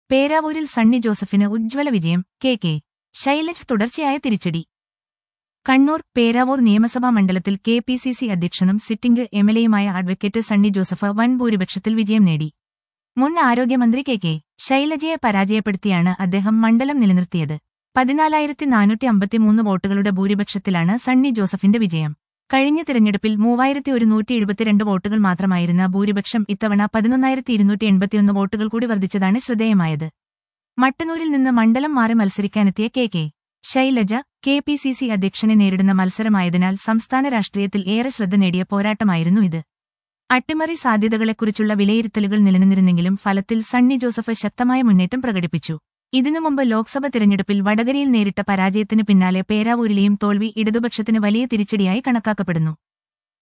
പേരാവൂരിൽ സണ്ണി ജോസഫിന് ഉജ്ജ്വല വിജയം K K ശൈലജ് തുടർച്ചയായ തിരിച്ചടി കണ്ണൂർ പേരാവൂർ നിയമസഭാ മണ്ഡലത്തിൽ കെ പി സി സി അധ്യക്ഷനും സിറ്റിംഗ് എംഎൽഎയുമായ അഡ്വക്കേറ്റ് സണ്ണി ജോസഫ് വൻ ഭൂരിപക്ഷത്തിൽ വിജയം നേടി മുൻ ആരോഗ്യമന്ത്രി കെ കെ ശൈലജയെ പരാജയപ്പെടുത്തിയാണ് അദ്ദേഹം മണ്ഡലം നിലനിർത്തിയത് പതിനാലായിരത്തി നാനൂറ്റി അമ്പത്തിമൂന്ന് വോട്ടുകളുടെ ഭൂരിപക്ഷത്തിലാണ് സണ്ണി ജോസഫിന്റെ വിജയം കഴിഞ്ഞ തിരഞ്ഞെടുപ്പിൽ മൂവായിരത്തി ഒരുന്നൂറ്റി എഴുപത്തിരണ്ട് വോട്ടുകൾ മാത്രമായിരുന്ന ഭൂരിപക്ഷം ഇത്തവണ പതിനൊന്നായിരത്തി ഇരുന്നൂറ്റി എൺപത്തിയൊന്ന് വോട്ടുകൾ കൂടി വർദ്ധിച്ചതാണ് ശ്രദ്ധേയമായത് മട്ടന്നൂരിൽ നിന്ന് മണ്ഡലം മാറി മത്സരിക്കാനെത്തിയ K K Shailaja K P C C അധ്യക്ഷനെ നേരിടുന്ന മത്സരമായതിനാൽ സംസ്ഥാന രാഷ്ട്രീയത്തിൽ ഏറെ ശ്രദ്ധ നേടിയ പോരാട്ടമായിരുന്നു ഇത് അട്ടിമറി സാധ്യതകളെക്കുറിച്ചുള്ള വിലയിരുത്തലുകൾ നിലനിന്നിരുന്നെങ്കിലും ഫലത്തിൽ സണ്ണി ജോസഫ് ശക്തമായ മുന്നേറ്റം പ്രകടിപ്പിച്ചു ഇതിനു മുമ്പ് ലോക്സഭ തിരഞ്ഞെടുപ്പിൽ വടകരയിൽ നേരിട്ട പരാജയത്തിനു പിന്നാലെ പേരാവൂരിലെയും തോൽവി ഇടതുപക്ഷത്തിന് വലിയ തിരിച്ചടിയായി കണക്കാക്കപ്പെടുന്നു